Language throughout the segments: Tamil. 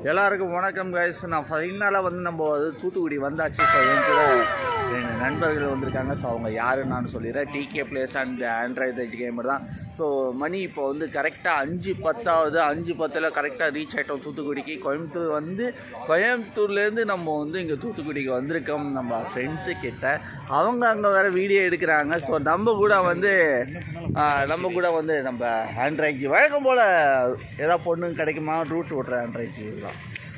எல்லாருக்கும் வணக்கம் கைஸ் நான் ஃபைனலாக வந்து நம்ம அது தூத்துக்குடி வந்தாச்சு ஸோ என் கூட ரெண்டு நண்பர்கள் வந்திருக்காங்க ஸோ அவங்க யாருன்னு நான் சொல்லிடுறேன் TK blaze and Android edge gamer தான் ஸோ மணி இப்போ வந்து கரெக்டாக அஞ்சு பத்தாவது அஞ்சு பத்தில் கரெக்டாக ரீச் ஆகிட்டோம் தூத்துக்குடிக்கு கோயம்புத்தூர் வந்து கோயம்புத்தூர்லேருந்து நம்ம வந்து இங்கே தூத்துக்குடிக்கு வந்திருக்கோம் நம்ம ஃப்ரெண்ட்ஸு கிட்ட அவங்க அங்கே வேறு வீடியோ எடுக்கிறாங்க ஸோ நம்ம கூட வந்து ஆஹ், நம்ம கூட வந்து நம்ம ஆண்ட்ராய்டு வழக்கம் போல் ஏதாவது பொண்ணு கிடைக்குமா ரூட் ஓட்டுற ஆண்ட்ராய்டு தான்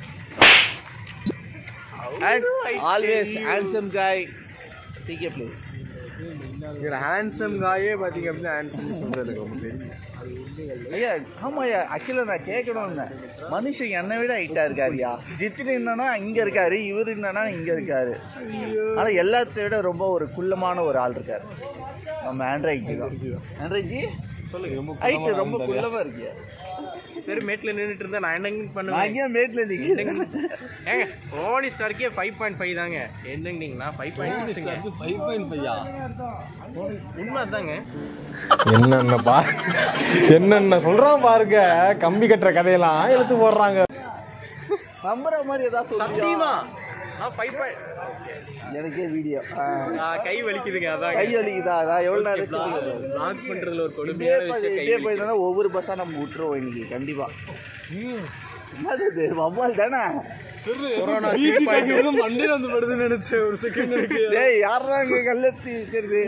and always handsome guy TK blaze இவர் ஹேண்ட்ஸம் காயே பார்த்தீங்க அப்படின்னா ஹேண்ட்ஸம் சொல்றது எனக்கு ரொம்ப தெரியும் ஐயா ஆமாம் ஐயா ஆக்சுவலாக நான் கேட்கணும்னு மனுஷன் என்னை விட ஹைட்டாக இருக்காருயா ஜித்தின் என்னன்னா இங்கே இருக்காரு இவர் என்னன்னா இங்கே இருக்காரு ஆனால் எல்லாத்தை விட ரொம்ப ஒரு குள்ளமான ஒரு ஆள் இருக்காரு நம்ம ஆண்ட்ராய்டு தான் ஆண்ட்ராய்டு சொல்லுங்க ரொம்ப ஹைட்டு ரொம்ப குள்ளமாக இருக்கியா தெரு மேட்ல நின்றுட்டு இருந்தா நான் என்னங்க நான் பண்ணுவேன் இங்கே மேட்டில் நிற்கிறேன் ஏங்க ஓனி ஸ்டார்க்கே ஃபைவ் பாயிண்ட் ஃபைவ் தாங்க என்னங்கண்ணா ஃபைவ் பாயிண்ட் சிக்ஸுங்க ஃபைவ் பாயிண்ட் ஃபைவா உண்மை தாங்க என்னென்ன பா என்னென்ன சொல்றான் பாருங்க கம்பி கட்டுற கதையெல்லாம் எடுத்து போடுறாங்க நம்புற மாதிரி ஏதாவது சொல்லுங்க. சத்தியமா நான் ஃபைவ் பாயிண்ட் எனக்கே வீடியோ கை வலிக்குதுங்க அதாங்க கை வலிக்குதா நான் எவ்வளோ நேரம் பிளாக் பண்றதுல ஒரு இப்படியே கொடுமையான போய்- விஷயம் கை இப்படியே வலிக்குது. போயிருந்தா ஒவ்வொரு பஸ்ஸாக நம்ம விட்டுருவோம் இன்னைக்கு கண்டிப்பா என்னது இது வவ்வால் தானே கொரோனா மண்டையில வந்து படுதுன்னு நினைச்சேன் ஒரு செகண்ட் டேய் யாரா இங்க கல்லெத்தி இருக்கிறது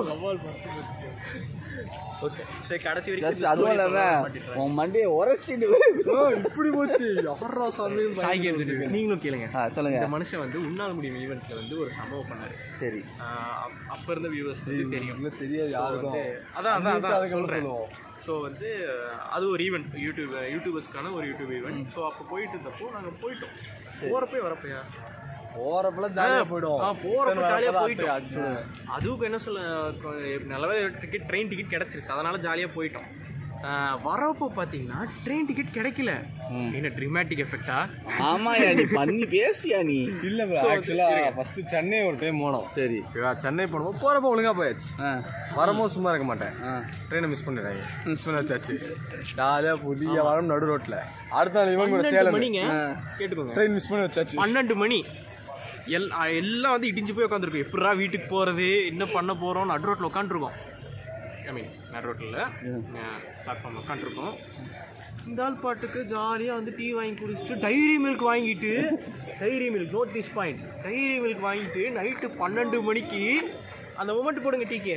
ஓகே சரி கடைசி Plus வரைக்கும் அதுவும் இல்லாம உன் மண்டையை உரசிட்டு இப்படி போச்சு யாரா சாமி சாய் கேம்ஸ் நீங்களும் கேளுங்க ஆ சொல்லுங்க இந்த மனுஷன் வந்து உன்னால் முடியும் ஈவெண்ட்ல வந்து ஒரு சம்பவம் பண்ணாரு சரி ஆஹ் அப்- அப்ப இருந்த வியூவர்ஸ் வந்து தெரியும் இன்னும் தெரியாது So யாருக்கும் வந்து அதான் அதான் அதான் அதுக்கு சொல்றேன் சொல்லுவோம். ஸோ வந்து அது ஒரு ஈவெண்ட் யூடியூப் யூடியூபர்ஸ்க்கான ஒரு யூடியூப் ஈவெண்ட் ஸோ அப்போ போயிட்டு இருந்தப்போ நாங்கள் போயிட்டோம் போகிறப்பே வரப்பையா போறப்பெல்லாம் ஜாலியா போயிடும் ஆ போகிறப்ப ஜாலியாக போயிட்டோம் அடிச்சுடுவேன். அதுவும் என்ன சொல்ல கொ- நல்லாவே டிக்கெட் ட்ரெயின் டிக்கெட் கிடச்சிருச்சு அதனால ஜாலியாக போயிட்டோம் ஆஹ் வரப்போ பார்த்தீங்கன்னா ட்ரெயின் டிக்கெட் கிடைக்கல என்ன ட்ரிமேட்டிக் எஃபெக்டா ஆமாயா நீ பண்ணி பேசியா நீ இல்ல bro, ஆக்சுவலா ஃபர்ஸ்ட் சென்னை ஒரு டைம் போனோம் சரி ஓகேவா? சென்னை போனப்போ போறப்போ ஒழுங்கா போயாச்சு ஆ வரும்போது சும்மா இருக்க மாட்டேன் ஆ ட்ரெயினை மிஸ் பண்ணிடுறாங்க மிஸ் பண்ணி வச்சாச்சு ஜாலியா புதிய வாரம் நடு ரோட்ல அடுத்த நாள் இவங்க கூட சேலம் மணிங்க ஆ. கேட்டுக்கோங்க ட்ரெயின் மிஸ் பண்ணி வச்சாச்சு பன்னெண்டு மணி எல் அ, எல்லாம் வந்து இடிஞ்சு போய் உட்காந்துருக்கும் எப்படா வீட்டுக்கு போகிறது என்ன பண்ண போகிறோம் நடு ரோட்டில் உட்காந்துருக்கோம் ஐ மீன் நடு ரோட்டில் பிளாட்ஃபார்ம் உட்காந்துருக்கோம் இந்த ஆள் பாட்டுக்கு ஜாலியாக வந்து டீ வாங்கி குடிச்சிட்டு டைரி மில்க் வாங்கிட்டு dairy milk note this point dairy milk வாங்கிட்டு நைட்டு பன்னெண்டு மணிக்கு அந்த மொமெண்ட் போடுங்க டீக்கே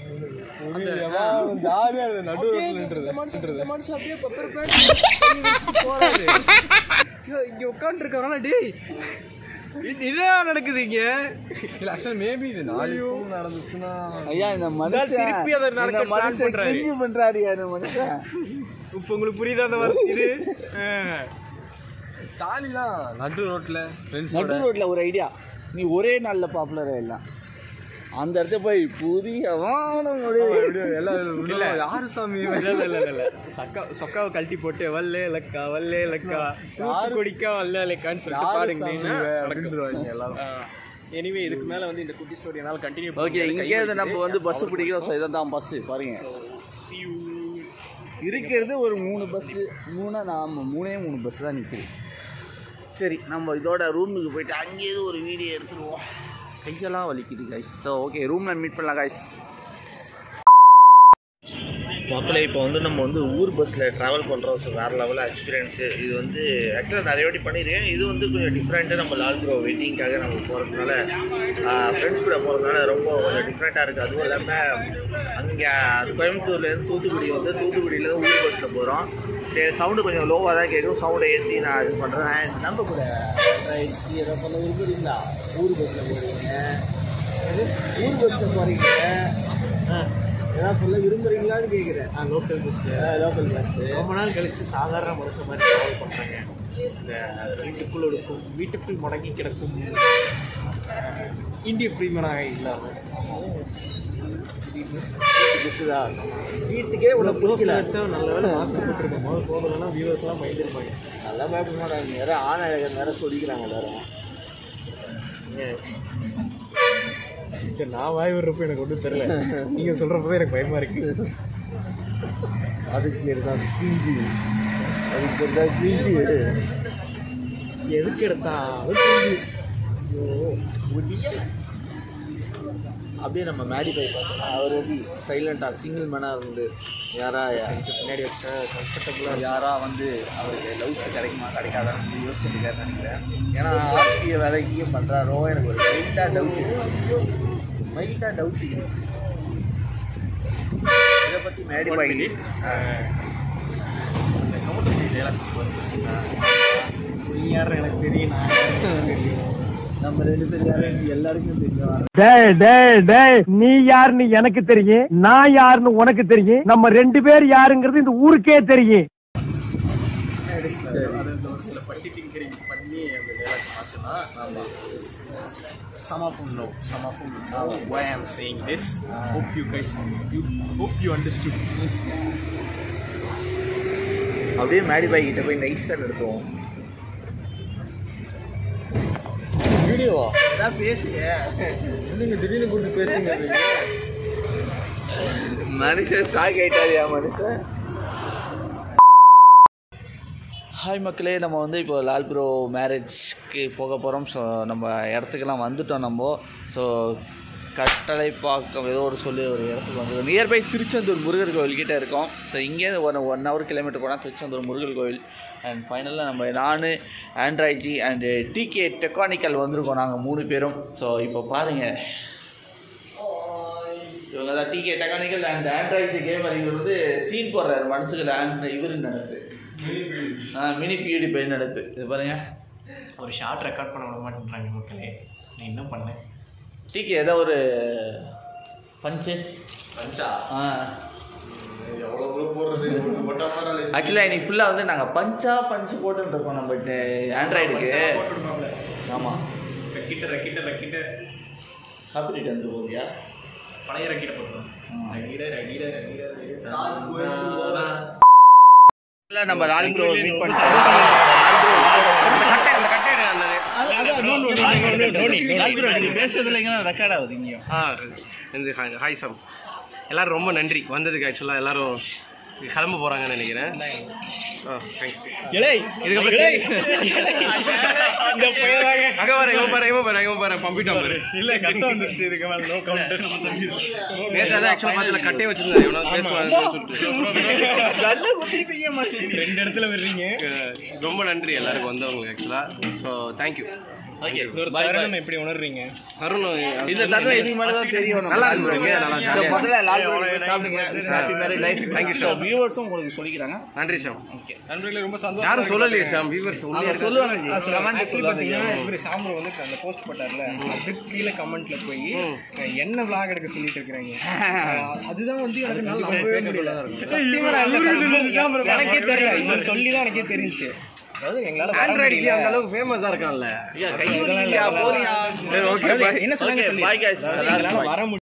ஜாலியா இருந்தது நடு ரோட்ல நின்றது இந்த மனுஷன் அப்படியே பப்பர் பேண்ட் போறாரு ஐயோ, இங்க உட்காந்துருக்கவனால டேய் இது என்ன நடக்குது இங்க இல்ல ஆக்சுவலா மேபி இது நாளைக்கு நடந்துச்சுன்னா ஐயா இந்த மனுஷன் திருப்பி அதை நடக்க இந்த plan மனுஷன் பண்றாரு. கிழிஞ்சு பண்றாருயா இந்த மனுஷன் இப்ப உங்களுக்கு புரியுதா அந்த வார்த்தை இது ஆ. ஜாலி தான் நடு ரோட்ல ஃப்ரெண்ட்ஸ் நடு ரோட்ல ஒரு ஐடியா நீ ஒரே நாள்ல பாப்புலர் ஆயிடலாம் அந்த இடத்துல போய் புதிய வானம் அப்படியே எல்லாம் யாரு சாமி இல்ல, இல்ல, இல்ல, இல்ல, இல்ல. சக்கா சொக்காவை கழட்டி போட்டு வல்லே லக்கா வல்லே லக்கா தூத்து கொடிக்கா வல்லே லக்கான்னு சொல்லிட்டு பாடுங்க அப்படின்னு சொல்லுவாங்க எல்லாரும் எனிவே இதுக்கு மேல வந்து இந்த குட்டி ஸ்டோரி என்னால கண்டினியூ ஓகே இங்கே நம்ம வந்து பஸ் பிடிக்கிறோம் ஸோ இதான் தான் பஸ் பாருங்க இருக்கிறது ஒரு மூணு பஸ்ஸு மூணா நாம மூணே மூணு பஸ் தான் நிற்குது சரி நம்ம இதோட ரூமுக்கு போயிட்டு அங்கேயே ஒரு வீடியோ எடுத்துருவோம் கையெல்லாம் வலிக்குது கைஸ் ஸோ ஓகே ரூமில் மீட் பண்ணலாம் கைஸ் மக்களே இப்போ வந்து நம்ம வந்து ஊர் பஸ்ஸில் ட்ராவல் பண்ணுறோம் ஸோ வேறு லெவலில் எக்ஸ்பீரியன்ஸு இது வந்து ஆக்சுவலாக நிறைய வாட்டி பண்ணியிருக்கேன் இது வந்து கொஞ்சம் டிஃப்ரெண்ட்டாக நம்ம லால் ப்ரோ வெயிட்டிங்காக நம்ம போகிறதுனால ஃப்ரெண்ட்ஸ் கூட போகிறதுனால ரொம்ப கொஞ்சம் டிஃப்ரெண்ட்டாக இருக்குது அதுவும் இல்லாமல் அங்கே கோயம்புத்தூர்லேருந்து தூத்துக்குடி வந்து தூத்துக்குடியிலேருந்து ஊர் பஸ்ஸில் போகிறோம் சவுண்டு கொஞ்சம் லோவாக தான் கேட்கும் சவுண்டை ஏற்றி நான் இது பண்ணுறேன் நம்ம கூட ஏதாவது சொல்ல விரும்புறீங்களா ஊர் பஸ்ஸில் போகிறீங்க ஊர் பஸ்ஸில் போகிறீங்க ஏதாவது சொல்ல விரும்புறீங்களான்னு கேட்குறேன் லோக்கல் பஸ் லோக்கல் பஸ் ரொம்ப நாள் கழிச்சு சாதாரண மனுஷன் மாதிரி ட்ராவல் பண்றாங்க இந்த வீட்டுக்குள் இருக்கும் வீட்டுக்குள் முடங்கி கிடக்கும் இந்திய பிரீமியனாக இல்லாம இருக்குதா வீட்டுக்கே உள்ள க்ளோஸ்ல பிடிக்கல வச்சா நல்ல வேலை மாஸ்க் போட்டுருக்கும் போது போகலன்னா வியூவர்ஸ் எல்லாம் பயந்துருப்பாங்க நல்லா பயப்பட மாட்டாங்க வேற ஆண் அழகர் வேற சொல்லிக்கிறாங்க எல்லாரும் சரி நான் வாய் விடுறப்ப எனக்கு ஒன்றும் தெரியல நீங்க சொல்றப்ப எனக்கு பயமா இருக்கு அதுக்கு பேர் தான் கிஞ்சி அதுக்கு பேர் தான் கிஞ்சி எதுக்கு எடுத்தாலும் தெரியுது. ஐயோ, முடியல அப்படியே நம்ம மேடி பை பார்த்தோம்னா அவர் எப்படி சைலண்டாக சிங்கிள் மேனாக இருந்து யாரா கொஞ்சம் பின்னாடி வச்சா கம்ஃபர்டபுளாக யாரா வந்து அவருக்கு லவ்ஸ் கிடைக்குமா கிடைக்காதான்னு வந்து யோசிச்சுட்டு இருக்காருன்னு நினைக்கிறேன் ஏன்னா ஆர்டிய வேலைக்கும் பண்ணுறாரோ எனக்கு ஒரு மைல்டாக டவுட் மைல்டாக டவுட் இதை பற்றி மேடி பாய் நீ யார் எனக்கு தெரியும் நான் யாருன்னு எனக்கு தெரியும் நம்ம ரெண்டு பேர் யாரும் எல்லாருக்கும் தெரியும் டேய் டேய் டேய் நீ யாருன்னு எனக்கு தெரியும் நான் யாருன்னு உனக்கு தெரியும் நம்ம ரெண்டு பேர் யாருங்கிறது இந்த ஊருக்கே தெரியும் அது இந்த ஒரு சில பட்டி டிங்கரிங் பண்ணி அந்த டைலாக் பார்த்தோன்னா some of them know some of them know why I'm saying this hope you guys you hope you understood அப்படியே மேடி பாய் கிட்ட போய் நைட் சார் எடுத்தோம் வீடியோவா அதான் பேசுங்க நீங்க திடீர்னு கூப்பிட்டு பேசுங்க மனுஷன் சாக் ஆயிட்டாரியா மனுஷன் ஹாய் மக்களே நம்ம வந்து இப்போ லால் ப்ரோ மேரேஜ்க்கு போக போகிறோம் ஸோ நம்ம இடத்துக்கெல்லாம் வந்துட்டோம் நம்ம ஸோ கட்டளைப்பாக்கம் ஏதோ ஒரு சொல்லி ஒரு இடத்துக்கு வந்து நியர்பை திருச்செந்தூர் முருகர் கோவில் கிட்டே இருக்கோம் ஸோ இங்கேருந்து ஒன் ஒன் ஹவர் கிலோமீட்டர் போனால் திருச்செந்தூர் முருகர் கோவில் அண்ட் ஃபைனலாக நம்ம நான் ஆண்ட்ராய்ஜி அண்டு டிகே டெக்கானிக்கல் வந்திருக்கோம் நாங்கள் மூணு பேரும் ஸோ இப்போ பாருங்கள் இவங்க தான் TK technical and Android gamer இவர் வந்து சீன் போடுறாரு மனசுக்கு ஆண்ட் இவர் நடப்பு ஆ மினி பியூடி பை நடப்பு இது பாருங்க ஒரு ஷார்ட் ரெக்கார்ட் பண்ண விட மாட்டேன்றாங்க மக்களே நீ என்ன பண்ண டிகே ஏதோ ஒரு பஞ்சு பஞ்சா ஆ எவ்வளோ ப்ரோ போடுறது ஒட்டா மாதிரி ஆக்சுவலாக இன்னைக்கு ஃபுல்லாக வந்து நாங்கள் பஞ்சா பஞ்சு போட்டுட்டு இருக்கோம் நம்ம ஆண்ட்ராய்டுக்கு ஆமாம் ரக்கிட்ட ரக்கிட்ட ரக்கிட்ட காப்பிட்டு வந்து போதியா பழைய ரக்கிட்ட போட்டுரும் ரகிட ரகிட ரகிட இல்லை நம்ம லால் ப்ரோ மீட் பண்ணிட்டோம் பேசுறதுல எங்கே ரெக்கார்ட் ஆகுது இங்கேயும் ஆ இந்த ஹாய் ஹாய் சாம் எல்லாரும் ரொம்ப நன்றி வந்ததுக்கு ஆக்சுவலாக எல்லாரும் கிளம்ப போகிறாங்கன்னு நினைக்கிறேன் ஆ தேங்க்ஸ் அங்கே வர இவன் பாரு இவன் பாரு இவன் பாரு பம்பிட்டான் பாரு இல்ல கட்ட வந்துருச்சு இதுக்கு மேல நோ கவுண்டர் நேற்று அதான் ஆக்சுவலாக பார்த்துல கட்டையை வச்சிருந்தாரு எவனா பேசுவாங்க சொல்லிட்டு ரெண்டு இடத்துல வர்றீங்க அஹ் ரொம்ப நன்றி எல்லாருக்கும் வந்தவங்களுக்கு ஆக்சுவலாக ஸோ தேங்க்யூ ஓகே ஒரு தருணம் எப்படி உணர்றீங்க அருண் இந்த தருணம் இதுக்கு மேல தான் தெரியும் நமக்கு. நல்லா இருந்துச்சு, நல்லா இந்த ஜாலியா முதல்ல லால் ப்ரோ சாப்பிடுங்க happy marriage life thank you sir வியூவர்ஸும் உங்களுக்கு சொல்லிக்கிறாங்க நன்றி ஷாம் நண்பர்களே ரொம்ப சந்தோஷம் யாரும் சொல்லலையே ஷாம் வியூவர்ஸ் உள்ளே அவங்க இருக்காங்க. சொல்லுவாங்க கமெண்ட் ஆக்சுவலி பார்த்தீங்கன்னா இவர் சாம்பர் வந்து அந்த போஸ்ட் போட்டார்ல அதுக்கு கீழே கமெண்ட்ல போய் என்ன விளாக் எடுக்க சொல்லிட்டு இருக்கிறாங்க அதுதான் வந்து எனக்கு நல்லா நம்பவே முடியல சத்தியமா நான் இல்ல சாம்பர். எனக்கே தெரியல இவர் சொல்லி தான் எனக்கே தெரிஞ்சுச்சு அதாவது எங்களால வர ஆண்ட்ராய்டு முடியல. அந்த அளவுக்கு ஃபேமஸா இருக்கான்ல ஐயா கை வலிக்குதுயா, போறியா சரி ஓகே அதாவது என்ன சொன்னாங்க Okay, சொல்லி bye guys. அதாவது எங்களால வர முடியல